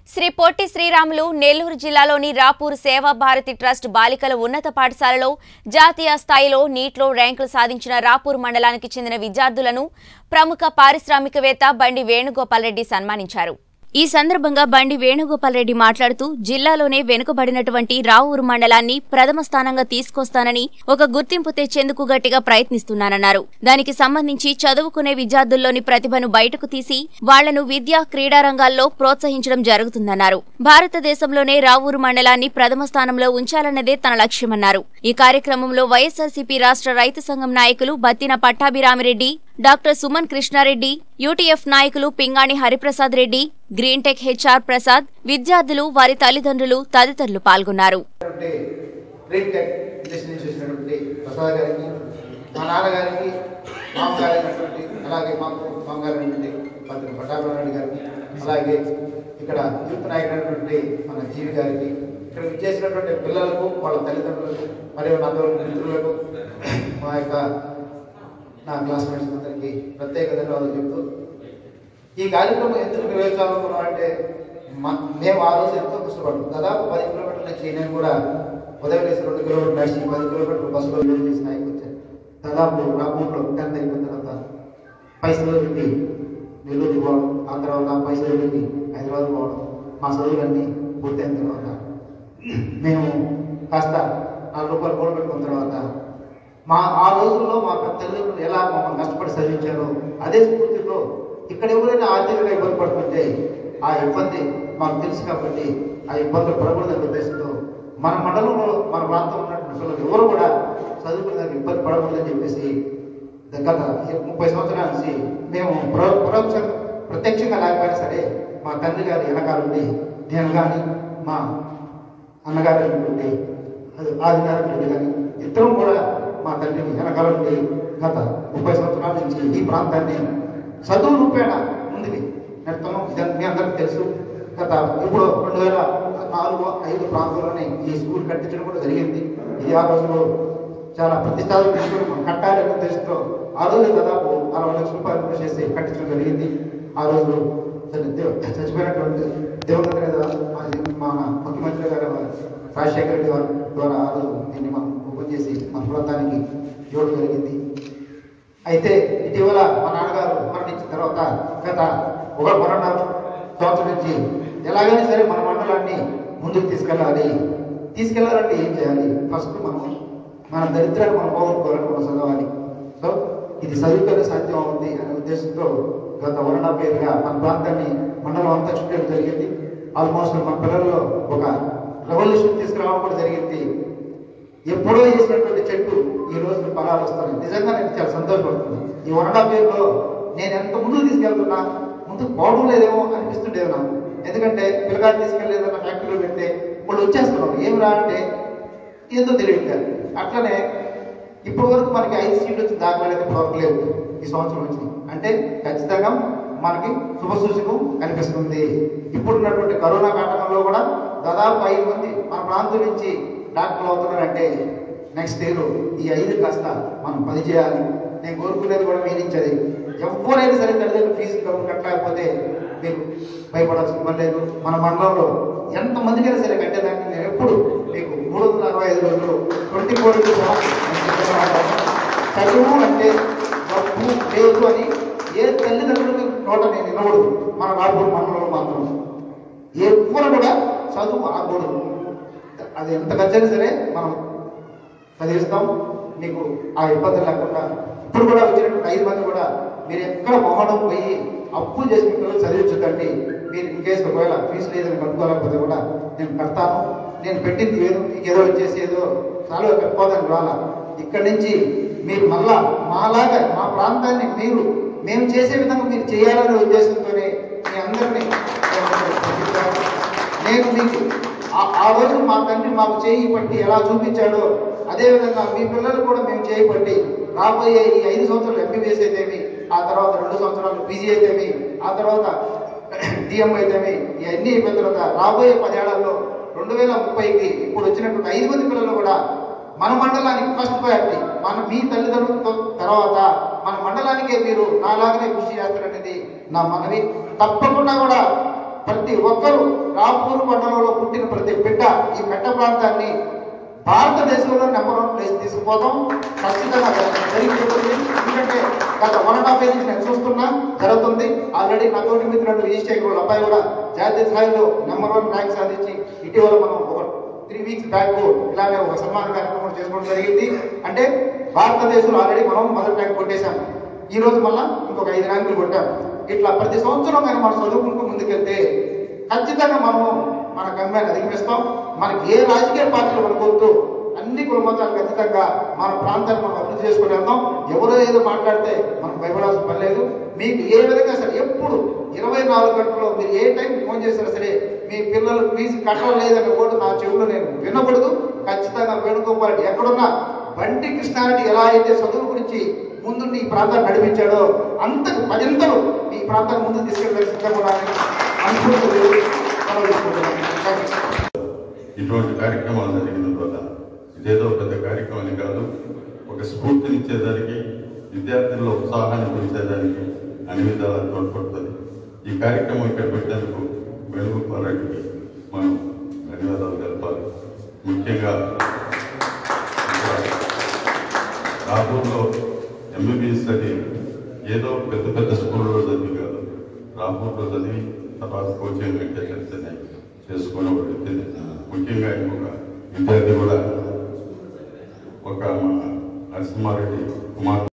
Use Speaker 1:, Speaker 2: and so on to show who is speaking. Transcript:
Speaker 1: శ్రీ పొట్టి శ్రీరాములు నెల్లూరు జిల్లాలోని రాపూర్ సేవా భారతి ట్రస్ట్ బాలికల ఉన్నత పాఠశాలలో జాతీయ స్థాయిలో నీట్లో ర్యాంకులు సాధించిన రాపూర్ మండలానికి చెందిన విద్యార్థులను ప్రముఖ పారిశ్రామికవేత్త బండి వేణుగోపాల్ రెడ్డి సన్మానించారు ఈ సందర్భంగా బండి వేణుగోపాల్ రెడ్డి మాట్లాడుతూ జిల్లాలోనే వెనుకబడినటువంటి రావూరు మండలాన్ని ప్రథమ స్థానంగా తీసుకొస్తానని ఒక గుర్తింపు తెచ్చేందుకు గట్టిగా ప్రయత్నిస్తున్నానన్నారు దానికి సంబంధించి చదువుకునే విద్యార్థుల్లోని ప్రతిభను బయటకు తీసి వాళ్లను విద్యా క్రీడా రంగాల్లో ప్రోత్సహించడం జరుగుతుందన్నారు భారతదేశంలోనే రావూరు మండలాన్ని ప్రథమ స్థానంలో ఉంచాలన్నదే తన లక్ష్యమన్నారు ఈ కార్యక్రమంలో వైఎస్ఆర్సీపీ రాష్ట్ర రైతు సంఘం నాయకులు బత్తిన పట్టాభిరామిరెడ్డి డాక్టర్ సుమన్ కృష్ణారెడ్డి యూటీఎఫ్ నాయకులు Pingani Hariprasad Reddy green tech HR Prasad విద్యార్థులు వారి తల్లిదండ్రులు తదితరులు పాల్గొన్నారు
Speaker 2: అంటే గ్రీన్ టెక్ ఇండస్ట్రీ నుంచి వచ్చినటువంటి ప్రసాద్ గారికి మా నాన్నగారికి మామగారు అయినటువంటి అలాగే మాకు మామగారు అయినటువంటి మంత్రి పట్టాభిరాణి గారికి అలాగే ఇక్కడ యూత్ నాయకుడైనటువంటి మన జీవి గారికి ఇక్కడ విచ్చేసినటువంటి పిల్లలకు వాళ్ళ తల్లిదండ్రులకు మరియు నా తోటి మిత్రులకు మా యొక్క నా క్లాస్మేట్స్ అందరికీ ప్రత్యేక ధన్యవాదాలు చెప్తూ ఈ కార్యక్రమం ఎందుకు నిర్వహించాలనుకున్నాం అంటే మ- మేము ఆ రోజు ఎంతో కష్టపడ్డాం దాదాపు పది కిలోమీటర్ల నుంచి నేను కూడా ఉదయం వేసి రెండు కిలోమీటర్లు నడిచి పది కిలోమీటర్లు బస్సులో యూజ్ చేసి నాయకు వచ్చాను దాదాపు రాపూర్లో టెన్త్ అయిపోయిన తర్వాత పైసలు పెట్టి నెల్లూరు పోవడం ఆ తర్వాత పైసలు పెట్టి హైదరాబాద్ పోవడం మా చదువులన్నీ పూర్తయిన తర్వాత మేము కాస్త నాలుగు రూపాయలు కూడ పెట్టుకున్న తర్వాత మా ఆ రోజుల్లో మా తల్లిదండ్రులు ఎలా మమ్మల్ని కష్టపడి చదివించారో అదే స్ఫూర్తితో ఇక్కడ ఎవరైనా ఆర్థికంగా ఇబ్బంది పడుతుంటే ఆ ఇబ్బంది మాకు తెలుసు కాబట్టి ఆ ఇబ్బందులు పడకూడదనే ఉద్దేశంతో మన మండలంలో మన ప్రాంతంలో ఉన్నటువంటి పిల్లలు ఎవరు కూడా చదువుకునేదానికి ఇబ్బంది పడకూడదని చెప్పేసి గత ముప్పై సంవత్సరాల నుంచి మేము పరో పరోక్ష ప్రత్యక్షంగా లేకపోయినా సరే మా తండ్రి గారి వెనకాల ఉండి నేను కానీ మా అన్నగారు అయినటువంటి అది ఆదినారాయణ రెడ్డి కానీ ఇద్దరం కూడా మా తండ్రిని వెనకాల నుండి గత ముప్పై సంవత్సరాల నుంచి ఈ ప్రాంతాన్ని చదువు రూపేణ ముందుకి నెడతాము ఇదని మీ అందరికీ తెలుసు గత ఇప్పుడు రెండు వేల నాలుగు ఐదు ప్రాంతంలోనే ఈ స్కూల్ కట్టించడం కూడా జరిగింది ఇది ఆ రోజులో చాలా ప్రతిష్టాత్మక తీసుకొని మనం కట్టాలి అనే ఉద్దేశంతో ఆ రోజు దాదాపు అరవై లక్షల రూపాయలు కృషి చేసి కట్టించడం జరిగింది ఆ రోజు చని- దేవ- చచ్చిపోయినటువంటి దేవగత మన ముఖ్యమంత్రి గారు రాజశేఖర రెడ్డి గారి ద్వారా ఆ రోజు దీన్ని మనం ఓపెన్ చేసి మన ప్రాంతానికి ఇవ్వడం జరిగింది అయితే ఇటీవల మా నాన్నగారు మరణించిన తర్వాత గత ఒక మరణ సంవత్సరం నుంచి ఎలాగైనా సరే మన మండలాన్ని ముందుకు తీసుకెళ్ళాలి తీసుకెళ్ళాలంటే ఏం చేయాలి ఫస్ట్ మనం మన దరిద్రాన్ని మనం పోగొట్టుకోవాలని మనం చదవాలి సో ఇది చదువుకొని సాధ్యం అవుతుంది అనే ఉద్దేశంతో గత వరణ పేరుగా మన ప్రాంతాన్ని మండలం అంతా చుట్టడం జరిగింది ఆల్మోస్ట్ మన పిల్లల్లో ఒక రెవల్యూషన్ తీసుకురావడం కూడా జరిగింది ఎప్పుడో చేసినటువంటి చెట్టు ఈ రోజు ఫలాలు వస్తాయి నిజంగా నేను చాలా సంతోషపడుతున్నాను ఈ వరడా పేరులో నేను ఎంత ముందుకు తీసుకెళ్తున్నా ముందుకు పోవడం లేదేమో అనిపిస్తుండేది నాకు ఎందుకంటే పిల్లగాడు తీసుకెళ్ళి ఏదైనా ఫ్యాక్టరీలో పెడితే వాళ్ళు వచ్చేస్తున్నాం ఏం రా అంటే ఏదో తెలియట్లేదు అట్లనే ఇప్పటి వరకు మనకి ఐదు సీట్లు వచ్చి దాఖలైతే ఇప్పటి లేవు ఈ సంవత్సరం నుంచి అంటే ఖచ్చితంగా మనకి శుభసూచకం కనిపిస్తుంది ఇప్పుడున్నటువంటి కరోనా కాటకంలో కూడా దాదాపు ఐదు మంది మన ప్రాంతం నుంచి డాక్టర్లు అవుతున్నారంటే నెక్స్ట్ ఇయర్ ఈ ఐదు కాస్త మనం పని చేయాలి నేను కోరుకునేది కూడా మీ నుంచి అది ఎవరైనా సరే తల్లిదండ్రులు ఫీజు డబ్బులు కట్టలేకపోతే మీరు భయపడాల్సిన పని లేదు మన మండలంలో ఎంతమందికైనా సరే కట్టేదానికి నేను ఎప్పుడు మీకు మూడు వందల అరవై ఐదు రోజులు ట్వంటీ ఫోర్ చదువు అంటే డబ్బు లేదు అని ఏ తల్లిదండ్రులకి నోట నేను వినకూడదు మన రాబోయే మండలంలో మాత్రం ఎవ్వరు కూడా చదువు ఆగకూడదు అది ఎంత ఖర్చైనా సరే మనం చదివిస్తాం మీకు ఆ ఇబ్బంది లేకుండా ఇప్పుడు కూడా వచ్చినటువంటి ఐదు మంది కూడా మీరు ఎక్కడ మొహడం పోయి అప్పులు చేసి మీ పిల్లలు చదివించకండి మీరు ఇంకేస్ ఒకవేళ ఫీజు లేదని కనుక్కోలేకపోతే కూడా నేను కడతాను నేను పెట్టింది ఏదో మీకు ఏదో వచ్చేసి ఏదో చాలా పెట్టుకోదని రాలా ఇక్కడి నుంచి మీరు మళ్ళా మాలాగా మా ప్రాంతాన్ని మీరు మేము చేసే విధంగా మీరు చేయాలనే ఉద్దేశంతోనే మీ అందరినీ నేను మీకు ఆ- ఆ రోజు మా తండ్రి మాకు చేయి పట్టి ఎలా చూపించాడో అదే విధంగా మీ పిల్లలు కూడా మేము చేయి పట్టి రాబోయే ఈ ఐదు సంవత్సరాలు ఎంబీబీఎస్ అయితేమి ఆ తర్వాత రెండు సంవత్సరాలు పీజీ అయితేమి ఆ తర్వాత డిఎం అయితేమి ఇవన్నీ అయిపోయిన తర్వాత రాబోయే పదేళ్లలో రెండు వేల ముప్పైకి ఇప్పుడు వచ్చినటువంటి ఐదు మంది పిల్లలు కూడా మన మండలానికి ఫస్ట్ ప్రయారిటీ మన మీ తల్లిదండ్రులతో తర్వాత మన మండలానికే మీరు నాలాగనే కృషి చేస్తారనేది నా మనవి తప్పకుండా కూడా ప్రతి ఒక్కరూ రాపూర్ మండలంలో పుట్టిన ప్రతి బిడ్డ ఈ మెట్ట ప్రాంతాన్ని భారతదేశంలో నెంబర్ వన్ ప్లేస్ తీసుకుపోతాం ఖచ్చితంగా జరిగిపోతుంది ఎందుకంటే గత వన్ అండ్ హాఫ్ నుంచి నేను చూస్తున్నా జరుగుతుంది ఆల్రెడీ నా తోటి మిత్రుడు విజయశేఖర్ అబ్బాయి కూడా జాతీయ స్థాయిలో నెంబర్ వన్ ర్యాంక్ సాధించి ఇటీవల మనం ఒక త్రీ వీక్స్ బ్యాక్ ఇలానే ఒక సన్మాన కార్యక్రమం చేసుకోవడం జరిగింది అంటే భారతదేశంలో ఆల్రెడీ మనం మొదటి ర్యాంక్ కొట్టేశాం ఈ రోజు మళ్ళా ఇంకొక ఐదు ర్యాంకులు కొట్టాం ఇట్లా ప్రతి సంవత్సరం కానీ మనం చదువుకుంటూ ముందుకెళ్తే ఖచ్చితంగా మనము మన గమ్యాన్ని అధిగమిస్తాం మనకి ఏ రాజకీయ పార్టీలు మనకొద్దు అన్ని కులమతాలు ఖచ్చితంగా మన ప్రాంతాన్ని మనం అభివృద్ధి చేసుకుని వెళ్దాం ఎవరో ఏదో మాట్లాడితే మనం భయపడాల్సిన పని లేదు మీకు ఏ విధంగా సరే ఎప్పుడు ఇరవై నాలుగు గంటల్లో మీరు ఏ టైం ఫోన్ చేసినా సరే మీ పిల్లలు ఫీజు కట్టలేదనే కూడా నా చెవులో నేను వినకూడదు ఖచ్చితంగా వేణుగోపాల్ రెడ్డి ఎక్కడున్నా బండి కృష్ణారెడ్డి ఎలా అయితే చదువు గురించి ముందు ఈ ప్రాంతాన్ని నడిపించాడో అంతకు పదింతలు ఈ ప్రాంతాన్ని ముందు తీసుకెళ్ళే సిద్ధంగా ఉన్నారని అనుకుంటూ సెలవు తీసుకుంటున్నాను. Thank you.
Speaker 3: ఇటువంటి కార్యక్రమాలు జరిగిన వల్ల ఇదేదో పెద్ద కార్యక్రమం కాదు ఒక స్ఫూర్తినిచ్చేదానికి విద్యార్థుల్లో ఉత్సాహాన్ని పెంచేదానికి అన్ని విధాలా తోడ్పడుతుంది ఈ కార్యక్రమం ఇక్కడ పెట్టేందుకు వేణుగోపాల్ రెడ్డికి మనం ధన్యవాదాలు తెలపాలి ముఖ్యంగా రాపూర్లో ఎంబీబీఎస్ చదివి ఏదో పెద్ద పెద్ద స్కూల్లో చదివి కాదు రాపూర్లో చదివి తర్వాత కోచింగ్ వెంకటేశ్వర చేసుకునే ఒక వ్యక్తిని ముఖ్యంగా ఇంకొక విద్యార్థి కూడా ఒక మా నరసింహారెడ్డి కుమార్